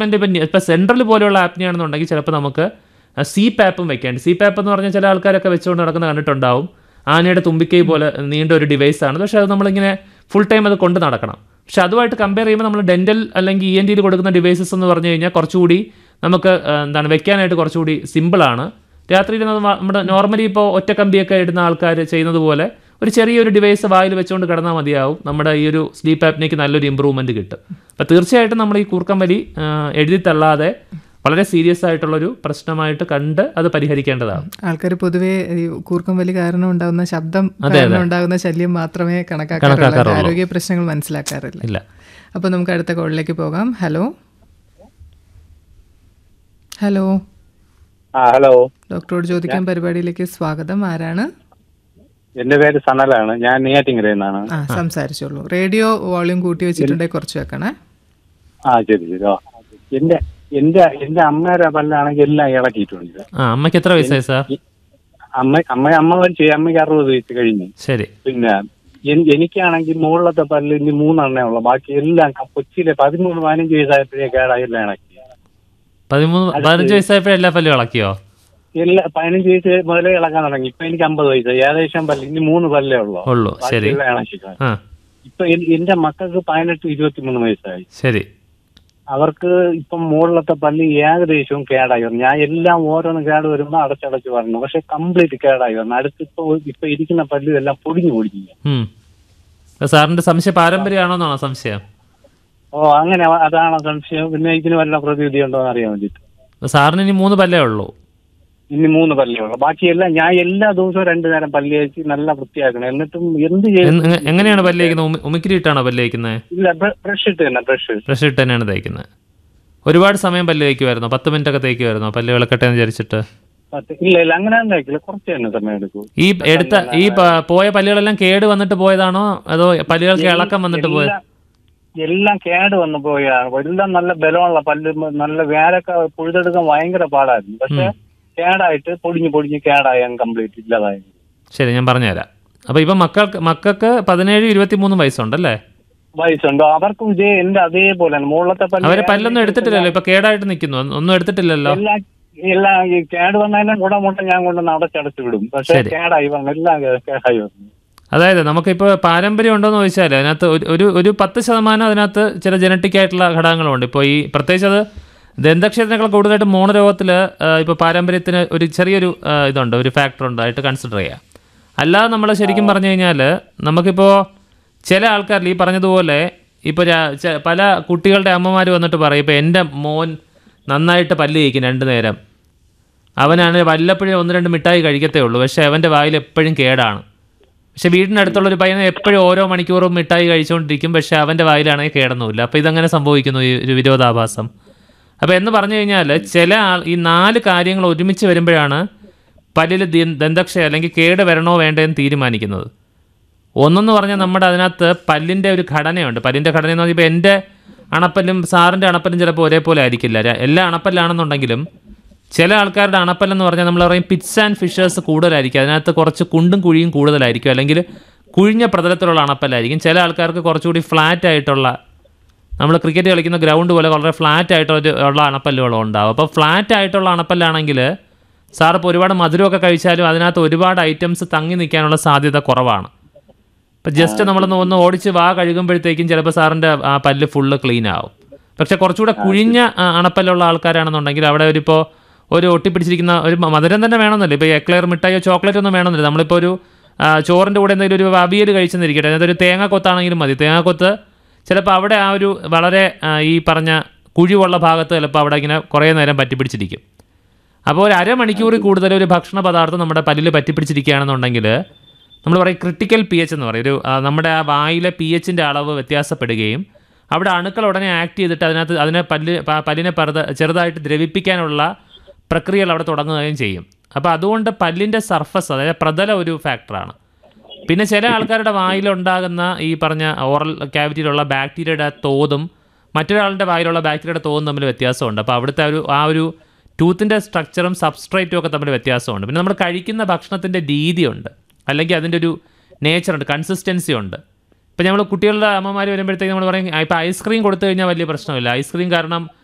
Treatment ഇപ്പം ഇപ്പോൾ central പോലെയുള്ള ആപ്നിയാണെന്നുണ്ടെങ്കിൽ ചിലപ്പോൾ നമുക്ക് സി പാപ്പും വെക്കാണ്ട് സി പാപ്പ് എന്ന് പറഞ്ഞാൽ ചില ആൾക്കാരൊക്കെ വെച്ചുകൊണ്ട് നടക്കുന്ന കണ്ടിട്ടുണ്ടാവും ആനയുടെ തുമ്പിക്കൈ പോലെ നീണ്ട ഒരു ഡിവൈസാണ് പക്ഷേ അത് നമ്മളിങ്ങനെ ഫുൾ ടൈം അത് കൊണ്ട് നടക്കണം പക്ഷെ അതുമായിട്ട് കമ്പയർ ചെയ്യുമ്പോൾ നമ്മൾ ഡെൻറ്റൽ അല്ലെങ്കിൽ ഇ എൻ ടിയിൽ കൊടുക്കുന്ന ഡിവൈസസ് എന്ന് പറഞ്ഞു കഴിഞ്ഞാൽ കുറച്ചുകൂടി നമുക്ക് ആ, എന്താണ് വെക്കാനായിട്ട് കുറച്ചുകൂടി സിമ്പിളാണ് രാത്രിയിൽ അത് വ- നമ്മുടെ നോർമലി ഇപ്പോൾ ഒറ്റ കമ്പിയൊക്കെ ഇടുന്ന ആൾക്കാർ ചെയ്യുന്നത് പോലെ ഒരു ചെറിയൊരു ഡിവൈസ് വായിൽ വെച്ചുകൊണ്ട് കിടന്നാൽ മതിയാവും നമ്മുടെ ഈ ഒരു സ്ലീപ്പ് ആപ്നിക്ക് നല്ലൊരു ഇമ്പ്രൂവ്മെൻറ്റ് കിട്ടും അപ്പോൾ തീർച്ചയായിട്ടും നമ്മൾ ഈ കൂർക്കം വലി ആ, എഴുതി തള്ളാതെ വളരെ സീരിയസ് ആയിട്ടുള്ളൊരു പ്രശ്നമായിട്ട് കണ്ട് അത് പരിഹരിക്കേണ്ടതാണ് ആൾക്കാർ പൊതുവേ ഈ കൂർക്കം വലി കാരണം ഉണ്ടാകുന്ന ശബ്ദം കാരണം ഉണ്ടാകുന്ന ശല്യം മാത്രമേ കണക്കാക്കാറുള്ളൂ കണക്കാക്കാറുള്ളൂ. ആരോഗ്യ പ്രശ്നങ്ങൾ മനസ്സിലാക്കാറില്ല ഇല്ല അപ്പോൾ നമുക്ക് അടുത്ത കോളിലേക്ക് പോകാം ഹലോ ഹലോ ആ ഹലോ ഡോക്ടറോട് ചോദിക്കാൻ പരിപാടിയിലേക്ക് സ്വാഗതം ആരാണ് എന്റെ പേര് സനലാണ് ഞാൻ നെയ്യാറ്റിങ്കരയിൽ നിന്നാണ് ആ സംസാരിച്ചോളൂ റേഡിയോ വോളിയം കൂട്ടി വെച്ചിട്ടുണ്ടെങ്കിൽ കുറച്ച് വെക്കണേ ആ ശരി ശരി ഓ എന്റെ എന്റെ എന്റെ അമ്മയുടെ പല്ലാണെങ്കിൽ എല്ലാം ഇളക്കിയിട്ടുണ്ട് ആ അമ്മയ്ക്ക് എത്ര വയസ്സായി സാർ ഈ അമ്മ അമ്മ അമ്മ മരിച്ചു അമ്മയ്ക്ക് അറുപത് വയസ്സ് കഴിഞ്ഞു ശരി പിന്നെ എൻ- എനിക്കാണെങ്കിൽ മുകളിലത്തെ പല്ല് ഇനി മൂന്നെണ്ണേ ഉള്ളു ബാക്കി എല്ലാം ക- കൊച്ചിയിലെ പതിമൂന്ന് പതിനഞ്ച് വയസ്സായപ്പോഴേ കേടായി എല്ലാം ഇളക്കി പതിമൂന്ന് പതിനഞ്ച് വയസ്സായപ്പോഴേ എല്ലാ പല്ലും ഇളക്കിയോ എല്ലാ പതിനഞ്ച് വയസ്സ് മുതലേ ഇളക്കാൻ തുടങ്ങി ഇപ്പൊ എനിക്ക് അമ്പത് വയസ്സ് ഏകദേശം പല്ല് ഇനി മൂന്ന് പല്ലേ ഉള്ളു ഉള്ളൂ ബാക്കി ശരി എല്ലാം ഇളക്കി ആ ഇപ്പൊ എൻ- എന്റെ മക്കൾക്ക് പതിനെട്ട് ഇരുപത്തിമൂന്ന് വയസ്സായി ശരി അവർക്ക് ഇപ്പം മുകളിലത്തെ പല്ല് ഏകദേശവും കേടായി വന്നു ഞാൻ എല്ലാം ഓരോന്ന് കേട് വരുമ്പോ അടച്ചടച്ച് പറഞ്ഞു പക്ഷെ കംപ്ലീറ്റ് കേടായി വന്നു അടുത്തിപ്പോ ഇപ്പൊ ഇരിക്കുന്ന പല്ല് എല്ലാം പൊടിഞ്ഞു പൊടിഞ്ഞു ഉം. അപ്പൊ സാറിന്റെ സംശയം പാരമ്പര്യമാണോന്നാണോ സംശയം ഓ അങ്ങനെ അവ- അതാണോ സംശയം പിന്നെ ഇതിന് വല്ല പ്രതിവിധി ഉണ്ടോ എന്ന് അറിയാൻ വേണ്ടിട്ട് അപ്പൊ സാറിന് ഇനി മൂന്ന് പല്ലേ ഉള്ളൂ ഇനി മൂന്ന് പല്ലേ ഉള്ളു ബാക്കിയെല്ലാം ഞാൻ എല്ലാ ദിവസവും രണ്ടു നേരം പല്ല് കഴിച്ച് നല്ല വൃത്തിയാക്കണം എന്നിട്ടും എന്ത് ചെയ്യും എന്ന് എങ്ങ- എങ്ങനെയാണ് പല്ല് തേക്കുന്നത് ഉമിക്കിരി ഇട്ടാണോ പല്ല് തേക്കുന്നത് ഇല്ല ബ്രഷ് ഇട്ട് തന്നെ ബ്രഷ് ബ്രഷ് ഇട്ട് തന്നെയാണ് തേക്കുന്നത് ഒരുപാട് സമയം പല്ല് തേക്കുമായിരുന്നോ പത്ത് മിനിറ്റ് ഒക്കെ തേക്കുമായിരുന്നോ പല്ല് വിളക്കട്ടെ എന്ന് വിചാരിച്ചിട്ട് ഇല്ല ഇല്ല അങ്ങനെ ഉണ്ടാക്കില്ല കുറച്ച് തന്നെ സമയം എടുക്കും ഈ എടുത്ത ഈ പ- പോയ പല്ലുകളെല്ലാം കേട് വന്നിട്ട് പോയതാണോ അതോ പല്ലുകൾക്ക് ഇളക്കം വന്നിട്ട് പോയത് എല്ലാം- എല്ലാം കേട് വന്നു പോയാണ് എല്ലാം നല്ല ബലമുള്ള പല്ല് മ- നല്ല വേരൊക്കെ പുഴുതെടുക്കാൻ ഭയങ്കര പാടായിരുന്നു പക്ഷെ കേടായിട്ട് പൊടിഞ്ഞ് പൊടിഞ്ഞ് കേടായി കംപ്ലീറ്റ് ഇല്ലാതായി ശരി ഞാൻ പറഞ്ഞുതരാം അപ്പൊ ഇപ്പൊ മക്കൾക്ക് മക്കൾക്ക് പതിനേഴ് ഇരുപത്തി മൂന്ന് വയസ്സുണ്ടല്ലേ വയസ്സുണ്ടോ അവർക്കും ഇതേ എന്റെ അതേപോലെ മുകളിലത്തെ പല്ല് അവരെ പല്ലൊന്നും എടുത്തിട്ടില്ലല്ലോ ഇപ്പൊ കേടായിട്ട് നിൽക്കുന്നു ഒന്നും എടുത്തിട്ടില്ലല്ലോ എല്ലാം എല്ലാം ഈ കേട് വന്നതിനെ കൂടെ മുട്ട ഞാൻ കൊണ്ടൊന്ന് അടച്ചടച്ച് വിടും പക്ഷെ ശരി. കേടായി വന്നു എല്ലാം കേ- കേടായി വന്നു അതായത് നമുക്കിപ്പോൾ പാരമ്പര്യം ഉണ്ടോയെന്ന് ചോദിച്ചാൽ അതിനകത്ത് ഒരു- ഒരു ഒരു പത്ത് ശതമാനം അതിനകത്ത് ചില ജനറ്റിക് ആയിട്ടുള്ള ഘടകങ്ങളുണ്ട് ഇപ്പോൾ ഈ പ്രത്യേകിച്ച് അത് ദന്തക്ഷേത്രങ്ങളെ കൂടുതലായിട്ട് മോണരോഗത്തിൽ ഇപ്പോൾ പാരമ്പര്യത്തിന് ഒരു ചെറിയൊരു ആ, ഇതുണ്ട് ഒരു ഫാക്ടർ ഉണ്ട് ആയിട്ട് കൺസിഡർ ചെയ്യാം അല്ലാതെ നമ്മൾ ശരിക്കും പറഞ്ഞു കഴിഞ്ഞാൽ നമുക്കിപ്പോൾ ചില ആൾക്കാരിൽ ഈ പറഞ്ഞതുപോലെ ഇപ്പോൾ പല കുട്ടികളുടെ അമ്മമാർ വന്നിട്ട് പറയും ഇപ്പോൾ എൻ്റെ മോൻ നന്നായിട്ട് പല്ല് കഴിക്കും രണ്ട് നേരം അവനാണ് വല്ലപ്പോഴും ഒന്ന് രണ്ട് മിഠായി കഴിക്കത്തേ ഉള്ളൂ പക്ഷേ അവൻ്റെ വായിൽ എപ്പോഴും കേടാണ് പക്ഷെ വീടിനടുത്തുള്ള ഒരു പയ്യനെ എപ്പോഴും ഓരോ മണിക്കൂറും മിഠായി കഴിച്ചുകൊണ്ടിരിക്കും പക്ഷെ അവൻ്റെ വായിലാണെങ്കിൽ കേടൊന്നുമില്ല അപ്പോൾ ഇതങ്ങനെ സംഭവിക്കുന്നു ഈ ഒരു വിരോധാഭാസം അപ്പോൾ എന്ന് പറഞ്ഞു കഴിഞ്ഞാൽ ചില ആൾ ഈ നാല് കാര്യങ്ങൾ ഒരുമിച്ച് വരുമ്പോഴാണ് പല്ലിൽ ദി- ദന്തക്ഷയ അല്ലെങ്കിൽ കേട് വരണോ വേണ്ടതെന്ന് തീരുമാനിക്കുന്നത് ഒന്നെന്ന് പറഞ്ഞാൽ നമ്മുടെ അതിനകത്ത് പല്ലിൻ്റെ ഒരു ഘടനയുണ്ട് പല്ലിൻ്റെ ഘടന എന്ന് പറഞ്ഞാൽ ഇപ്പോൾ എൻ്റെ അണപ്പല്ലും സാറിൻ്റെ അണപ്പല്ലും ചിലപ്പോൾ ഒരേപോലെ ആയിരിക്കില്ല ര- എല്ലാ അണപ്പല്ലാണെന്നുണ്ടെങ്കിലും ചില ആൾക്കാരുടെ അണപ്പല്ലെന്ന് പറഞ്ഞാൽ നമ്മൾ പറയും പിറ്റ്സ് ആൻഡ് ഫിഷേഴ്സ് കൂടുതലായിരിക്കും അതിനകത്ത് കുറച്ച് കുണ്ടും കുഴിയും കൂടുതലായിരിക്കും അല്ലെങ്കിൽ കുഴിഞ്ഞ പ്രതലത്തിലുള്ള അണപ്പല്ലായിരിക്കും ചില ആൾക്കാർക്ക് കുറച്ചുകൂടി ഫ്ലാറ്റ് ആയിട്ടുള്ള നമ്മൾ ക്രിക്കറ്റ് കളിക്കുന്ന ഗ്രൗണ്ട് പോലെ വളരെ ഫ്ലാറ്റ് ആയിട്ടുള്ള ഒരു- ഉള്ള അണപ്പല്ലുകളും ഉണ്ടാവും അപ്പോൾ ഫ്ലാറ്റ് ആയിട്ടുള്ള അണപ്പല്ലാണെങ്കിൽ സാർ ഇപ്പോൾ ഒരുപാട് മധുരമൊക്കെ കഴിച്ചാലും അതിനകത്ത് ഒരുപാട് ഐറ്റംസ് തങ്ങി നിൽക്കാനുള്ള സാധ്യത കുറവാണ് ഇപ്പം ജസ്റ്റ് നമ്മളൊന്ന് ഒന്ന് ഓടിച്ച് വാ കഴുകുമ്പോഴത്തേക്കും ചിലപ്പോൾ സാറിൻ്റെ ആ പല്ല് ഫുള്ള് ക്ലീൻ ആവും പക്ഷെ കുറച്ചുകൂടെ കുഴിഞ്ഞ ആ, അണപ്പല്ലുള്ള ആൾക്കാരാണെന്നുണ്ടെങ്കിൽ അവിടെ ഒരു ഇപ്പോൾ ഒരു ഒട്ടിപ്പിടിച്ചിരിക്കുന്ന ഒരു മ- മധുരം തന്നെ വേണമെന്നില്ല ഇപ്പോൾ എക്ലെയർ മിഠായിയോ ചോക്ലേറ്റ് ഒന്നും വേണമെന്നില്ല നമ്മളിപ്പോൾ ഒരു ആ, ചോറിൻ്റെ കൂടെ എന്തെങ്കിലും ഒരു അവിയൽ കഴിച്ചെന്നിരിക്കട്ടെ അതിനകത്ത് ഒരു തേങ്ങാക്കൊത്താണെങ്കിലും മതി തേങ്ങാക്കൊത്ത് ചിലപ്പോൾ അവിടെ ആ ഒരു വളരെ ആ, ഈ പറഞ്ഞ കുഴിവുള്ള ഭാഗത്ത് ചിലപ്പോൾ അവിടെ ഇങ്ങനെ കുറേ നേരം പറ്റിപ്പിടിച്ചിരിക്കും അപ്പോൾ ഒരു അരമണിക്കൂറിൽ കൂടുതൽ ഒരു ഭക്ഷണ പദാർത്ഥം നമ്മുടെ പല്ലിൽ പറ്റിപ്പിടിച്ചിരിക്കുകയാണെന്നുണ്ടെങ്കിൽ നമ്മൾ പറയും ക്രിട്ടിക്കൽ പി എച്ച് എന്ന് പറയും ഒരു ആ, നമ്മുടെ ആ വായിലെ പി എച്ചിൻ്റെ അളവ് വ്യത്യാസപ്പെടുകയും അവിടെ അണുക്കൾ ഉടനെ ആക്ട് ചെയ്തിട്ട് അതിനകത്ത് അതിനെ പല്ല് പ- പല്ലിനെ പറുത ചെറുതായിട്ട് ദ്രവിപ്പിക്കാനുള്ള പ്രക്രിയകൾ അവിടെ തുടങ്ങുകയും ചെയ്യും അപ്പോൾ അതുകൊണ്ട് പല്ലിൻ്റെ സർഫസ് അതായത് പ്രതല ഒരു ഫാക്ടറാണ് പിന്നെ ചില ആൾക്കാരുടെ വായിലുണ്ടാകുന്ന ഈ പറഞ്ഞ ഓറൽ ക്യാവിറ്റിയിലുള്ള ബാക്ടീരിയയുടെ തോതും മറ്റൊരാളുടെ വായിലുള്ള ബാക്ടീരിയയുടെ തോതും തമ്മിൽ വ്യത്യാസമുണ്ട് അപ്പോൾ അവിടുത്തെ ഒരു ആ ഒരു ടൂത്തിൻ്റെ സ്ട്രക്ചറും സബ്സ്ട്രേറ്റും ഒക്കെ തമ്മിൽ വ്യത്യാസമുണ്ട് പിന്നെ നമ്മൾ കഴിക്കുന്ന ഭക്ഷണത്തിൻ്റെ രീതിയുണ്ട് അല്ലെങ്കിൽ അതിൻ്റെ ഒരു നേച്ചറുണ്ട് കൺസിസ്റ്റൻസി ഉണ്ട് ഇപ്പം നമ്മൾ കുട്ടികളുടെ അമ്മമാർ വരുമ്പോഴത്തേക്ക് നമ്മൾ പറയും ഇപ്പോൾ ഐസ്ക്രീം കൊടുത്തു കഴിഞ്ഞാൽ വലിയ പ്രശ്നമില്ല ഐസ്ക്രീം കാരണം